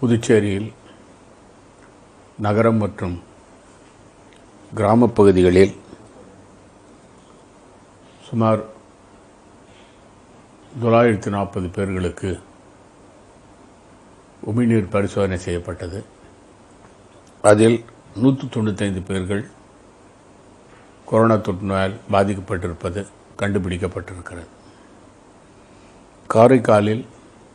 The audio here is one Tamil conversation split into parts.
புதுச்சேரியில் நகரம் மற்றும் கிராமப் பகுதிகளில் சுமார் தொள்ளாயிரத்தி நாற்பது பேர்களுக்கு உமிழ்நீர் பரிசோதனை செய்யப்பட்டது அதில் நூற்றி தொண்ணூத்தைந்து பேர்கள் கொரோனா தொற்று நோயால் பாதிக்கப்பட்டிருப்பது கண்டுபிடிக்கப்பட்டிருக்கிறது காரைக்காலில்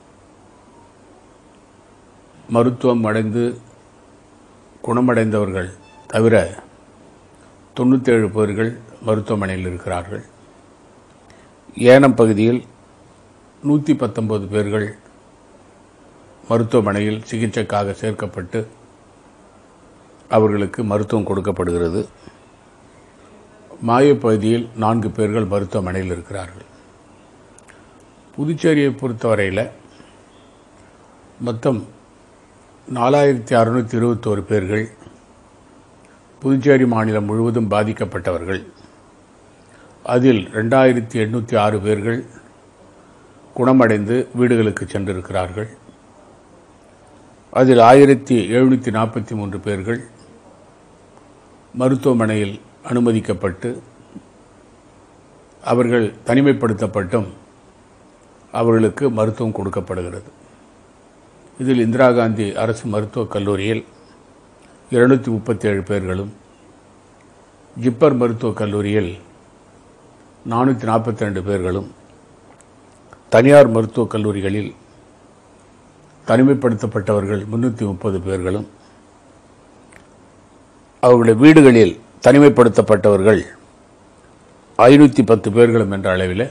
மருத்துவம் அடைந்து குணமடைந்தவர்கள் தவிர தொண்ணூற்றேழு பேர்கள் மருத்துவமனையில் இருக்கிறார்கள் ஏனம் பகுதியில் நூற்றி பத்தொன்பது பேர்கள் மருத்துவமனையில் சிகிச்சைக்காக சேர்க்கப்பட்டு அவர்களுக்கு மருத்துவம் கொடுக்கப்படுகிறது மாயப்பகுதியில் நான்கு பேர்கள் மருத்துவமனையில் இருக்கிறார்கள் புதுச்சேரியை பொறுத்தவரையில் மொத்தம் நாலாயிரத்தி அறுநூற்றி இருபத்தோரு பேர்கள் புதுச்சேரி மாநிலம் முழுவதும் பாதிக்கப்பட்டவர்கள் அதில் ரெண்டாயிரத்தி எண்ணூற்றி ஆறு பேர்கள் குணமடைந்து வீடுகளுக்கு சென்றிருக்கிறார்கள் அதில் ஆயிரத்தி எழுநூற்றி நாற்பத்தி மூன்று பேர்கள் மருத்துவமனையில் அனுமதிக்கப்பட்டு அவர்கள் தனிமைப்படுத்தப்பட்டும் அவர்களுக்கு மருத்துவம் கொடுக்கப்படுகிறது இதில் இந்திரா காந்தி அரசு மருத்துவக் கல்லூரியில் இருநூற்றி முப்பத்தேழு பேர்களும் ஜிப்பர் மருத்துவக் கல்லூரியில் நானூற்றி நாற்பத்தி ரெண்டு பேர்களும் தனியார் மருத்துவக் கல்லூரிகளில் தனிமைப்படுத்தப்பட்டவர்கள் முன்னூற்றி முப்பது பேர்களும் அவர்களுடைய வீடுகளில் தனிமைப்படுத்தப்பட்டவர்கள் ஐநூற்றி பத்து பேர்களும் என்ற அளவில்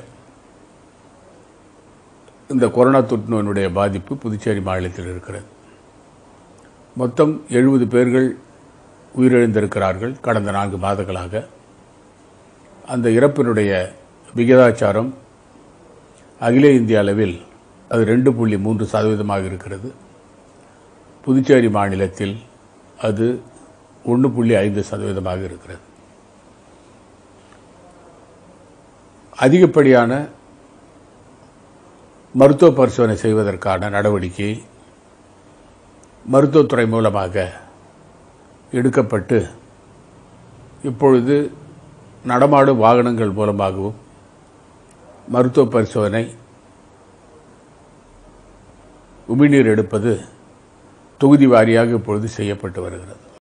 இந்த கொரோனா தொற்று நோயினுடைய பாதிப்பு புதுச்சேரி மாநிலத்தில் இருக்கிறது மொத்தம் எழுபது பேர்கள் உயிரிழந்திருக்கிறார்கள் கடந்த நான்கு மாதங்களாக அந்த இறப்பினுடைய விகிதாச்சாரம் அகில இந்திய அளவில் அது ரெண்டு புள்ளி மூன்று சதவீதமாக இருக்கிறது புதுச்சேரி மாநிலத்தில் அது ஒன்று புள்ளி ஐந்து சதவீதமாக இருக்கிறது அதிகப்படியான மருத்துவ பரிசோதனை செய்வதற்கான நடவடிக்கை மருத்துவத்துறை மூலமாக எடுக்கப்பட்டு இப்பொழுது நடமாடும் வாகனங்கள் மூலமாகவும் மருத்துவ பரிசோதனை உமிழ்நீர் எடுப்பது தொகுதி வாரியாக இப்பொழுது செய்யப்பட்டு வருகிறது